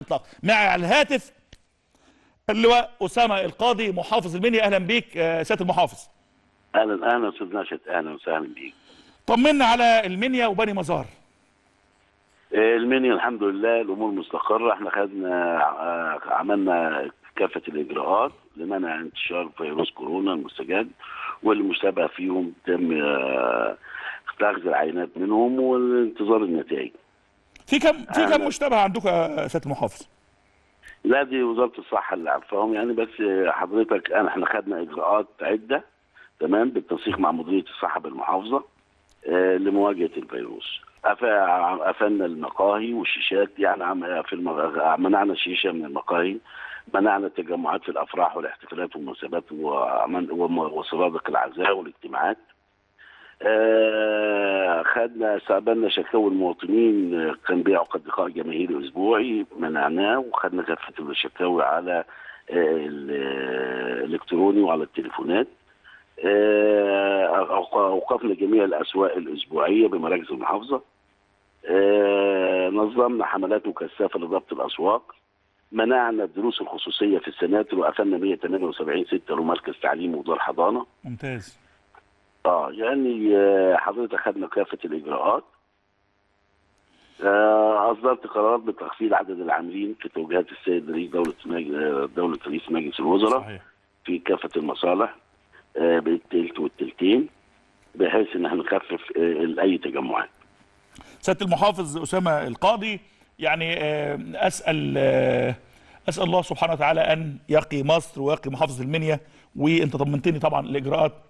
الاطلاق معي على الهاتف اللواء اسامه القاضي محافظ المنيا اهلا بيك آه، سياده المحافظ اهلا اهلا استاذ ناشد اهلا وسهلا بيك طمنا على المنيا وبني مزار آه، المنيا الحمد لله الامور مستقره احنا خدنا آه، عملنا كافه الاجراءات لمنع انتشار فيروس كورونا المستجد والمشتبه فيهم تم آه، اخذ العينات منهم وانتظار النتائج في كم في كم أهلا. مشتبه عندكم يا سياده المحافظ لا دي وزاره الصحه اللي عارفاهم يعني بس آه، حضرتك انا احنا خدنا اجراءات عده تمام بالتنسيق مع مديريه الصحه بالمحافظه آه، لمواجهه الفيروس أف- قفلنا المقاهي والشيشات يعني عم- في المغ... منعنا الشيشه من المقاهي منعنا التجمعات في الافراح والاحتفالات والمناسبات وعمل- وم- وسرادق العزاء والاجتماعات آه، خدنا استقبلنا شكاوى المواطنين آه، كان بيعقد لقاء جماهيري اسبوعي منعناه وخدنا كافه الشكاوي على آه، ال- الالكتروني وعلى التليفونات آه، أوق- اوقفنا جميع الاسواق الاسبوعيه بمراكز المحافظه آه، نظمنا حملات مكثفه لضبط الاسواق منعنا الدروس الخصوصيه في السناتر وقفلنا 178 6 له مركز تعليم ودار حضانه ممتاز اه يعني آه، حضرتك خدنا كافه الاجراءات آه، اصدرت قرارات بتخفيض عدد العاملين في توجيهات السيد رئيس دوله مج- آه، دوله رئيس مجلس الوزراء صحيح في كافه المصالح آه، بالتلت والتلتين بحيث ان احنا نخفف آه، اي تجمعات سياده المحافظ اسامه القاضي يعني آه، اسال آه، اسال الله سبحانه وتعالى ان يقي مصر ويقي محافظه المنيا وانت طمنتني طبعا الاجراءات